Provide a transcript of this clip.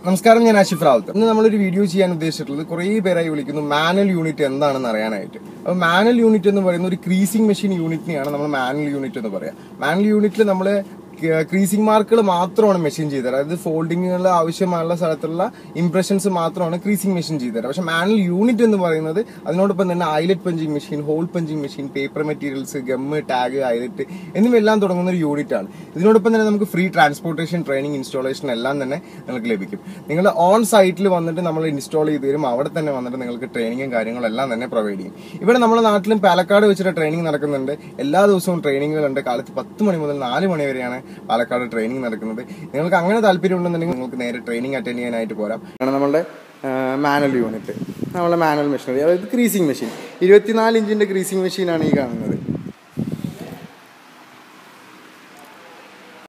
നമസ്കാരം ഞാൻ ആഷിഫ് റാവത്ത് ഇന്ന് നമ്മളൊരു വീഡിയോ ചെയ്യാൻ ഉദ്ദേശിച്ചിട്ടുള്ളത് കുറേ പേരായി വിളിക്കുന്നു മാനുവൽ യൂണിറ്റ് എന്താണെന്ന് അറിയാനായിട്ട് അപ്പോൾ മാനുവൽ യൂണിറ്റ് എന്ന് പറയുന്ന ഒരു ക്രീസിംഗ് മെഷീൻ യൂണിറ്റിനെയാണ് നമ്മൾ മാനുവൽ യൂണിറ്റ് എന്ന് പറയാം മാനുവൽ യൂണിറ്റിൽ നമ്മൾ ക്രീസിംഗ് മാർക്കുകൾ മാത്രമാണ് മെഷീൻ ചെയ്തത് അതായത് ഫോൾഡിങ്ങുകൾ ആവശ്യമുള്ള സ്ഥലത്തുള്ള ഇംപ്രഷൻസ് മാത്രമാണ് ക്രീസിംഗ് മെഷീൻ ചെയ്തത് പക്ഷെ മാനുവൽ യൂണിറ്റ് എന്ന് പറയുന്നത് അതിനോടൊപ്പം തന്നെ eyelet punching machine hole punching machine paper materials gum tag eyelet എന്നിവയെല്ലാം തുടങ്ങുന്ന ഒരു യൂണിറ്റ് ആണ് ഇതിനോടൊപ്പം തന്നെ നമുക്ക് ഫ്രീ ട്രാൻസ്പോർട്ടേഷൻ ട്രെയിനിങ് ഇൻസ്റ്റാളേഷൻ എല്ലാം തന്നെ നിങ്ങൾക്ക് ലഭിക്കും നിങ്ങൾ ഓൺ സൈറ്റിൽ വന്നിട്ട് നമ്മൾ ഇൻസ്റ്റാൾ ചെയ്ത് തരും അവിടെ തന്നെ വന്നിട്ട് നിങ്ങൾക്ക് ട്രെയിനിങ്ങും കാര്യങ്ങളും എല്ലാം തന്നെ പ്രൊവൈഡ് ചെയ്യും ഇവിടെ നമ്മുടെ നാട്ടിലും പാലക്കാട് വെച്ചിട്ട് ട്രെയിനിങ് നടക്കുന്നുണ്ട് എല്ലാ ദിവസവും ട്രെയിനിങ്ങുകളുണ്ട് കാലത്ത് പത്ത് മണി മുതൽ നാല് മണി വരെയാണ് പാലക്കാട് ട്രെയിനിങ് നടക്കുന്നത് നിങ്ങൾക്ക് അങ്ങനെ താല്പര്യം ഉണ്ടെന്നുണ്ടെങ്കിൽ നിങ്ങൾക്ക് നേരെ ട്രെയിനിങ് അറ്റൻഡ് ചെയ്യാനായിട്ട് പോരാം ആണ് നമ്മുടെ മാനുവൽ യൂണിറ്റ് നമ്മുടെ മാനുവൽ മെഷീനറി അതായത് ക്രീസിംഗ് മെഷീൻ ഇരുപത്തിനാല് ഇഞ്ചിന്റെ ക്രീസിംഗ് മെഷീനാണ് ഈ കാണുന്നത്